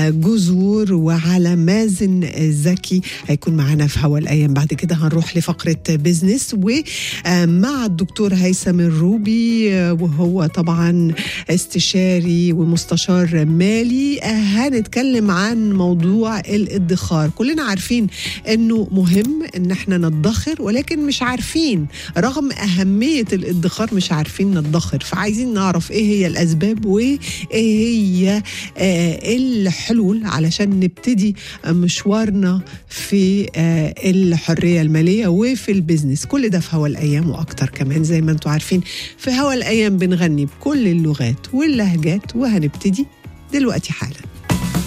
جذور وعلى مازن زكي هيكون معانا في هوا الايام بعد كده هنروح لفقره بيزنس ومع الدكتور هيثم الروبي وهو طبعا استشاري ومستشار مالي هنتكلم عن موضوع الادخار كلنا عارفين انه مهم ان احنا ندخر ولكن مش عارفين رغم اهميه الادخار مش عارفين ندخر فعايزين نعرف ايه هي الاسباب وايه هي الحلول علشان نبتدي مشوارنا في الحريه الماليه وفي البيزنس كل ده في هوا الايام واكتر كمان زي ما انتم عارفين في هوا الايام بنغني بكل اللغات واللهجات وهنبتدي دلوقتي حالا